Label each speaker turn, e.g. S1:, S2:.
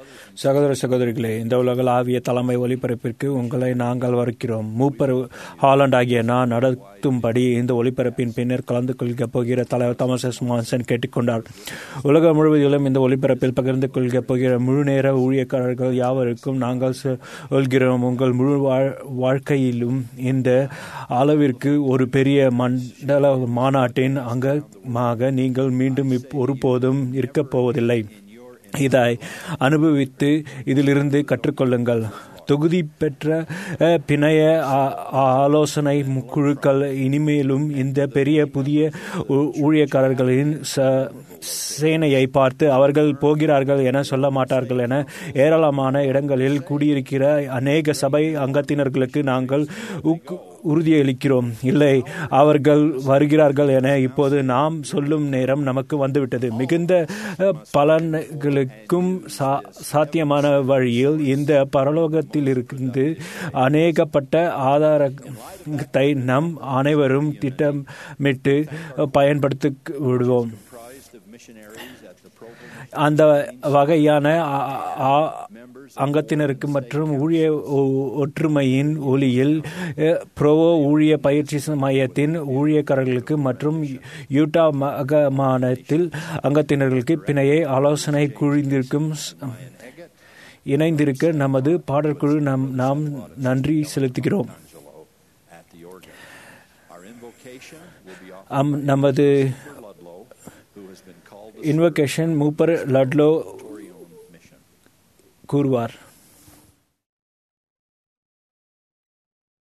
S1: சகோதர சகோதரிகளே இந்த உலக ஆவிய தலைமை ஒலிபரப்பிற்கு உங்களை நாங்கள் வரக்கிறோம் மூப்பர் ஹாலண்ட் ஆகிய நான் நடத்தும்படி இந்த ஒலிபரப்பின் பின்னர் கலந்து கொள்கப் போகிற தலைவர் தாமஸ் எஸ் மான்சன் கேட்டுக்கொண்டார் உலகம் முழுவதிலும் இந்த ஒலிபரப்பில் பகிர்ந்து கொள்கப் போகிற முழு நேர ஊழியக்காரர்கள் யாவருக்கும் நாங்கள் சொல்கிறோம் உங்கள் முழு வாழ்க்கையிலும் இந்த அளவிற்கு ஒரு பெரிய மண்டல மாநாட்டின் அங்கமாக நீங்கள் மீண்டும் ஒருபோதும் இருக்கப் போவதில்லை இதை அனுபவித்து இதிலிருந்து கற்றுக்கொள்ளுங்கள் தொகுதி பெற்ற பிணைய ஆலோசனை குழுக்கள் இனிமேலும் இந்த பெரிய புதிய ஊழியக்காரர்களின் சேனையை பார்த்து அவர்கள் போகிறார்கள் என சொல்ல மாட்டார்கள் என ஏராளமான இடங்களில் கூடியிருக்கிற அநேக சபை அங்கத்தினர்களுக்கு நாங்கள் உறுதியளிக்கிறோம் இல்லை அவர்கள் வருகிறார்கள் என இப்போது நாம் சொல்லும் நேரம் நமக்கு வந்துவிட்டது மிகுந்த பலன்களுக்கும் சாத்தியமான வழியில் இந்த பரலோகத்திலிருந்து அநேகப்பட்ட ஆதாரத்தை நம் அனைவரும் திட்டமிட்டு பயன்படுத்தி விடுவோம் அந்த வகையான அங்கத்தினருக்கு மற்றும் ஊழிய ஒற்றுமையின் ஒளியில் புரோவோ ஊழிய பயிற்சி மையத்தின் ஊழியக்காரர்களுக்கு மற்றும் யூட்டா மகமானத்தில் அங்கத்தினர்களுக்கு பிணையை ஆலோசனை குழிந்திருக்கும் இணைந்திருக்க நமது பாடற்குழு நம் நாம் நன்றி செலுத்துகிறோம் நமது இன்வொகேஷன் மூப்பர் லட்லோ கூறுவார்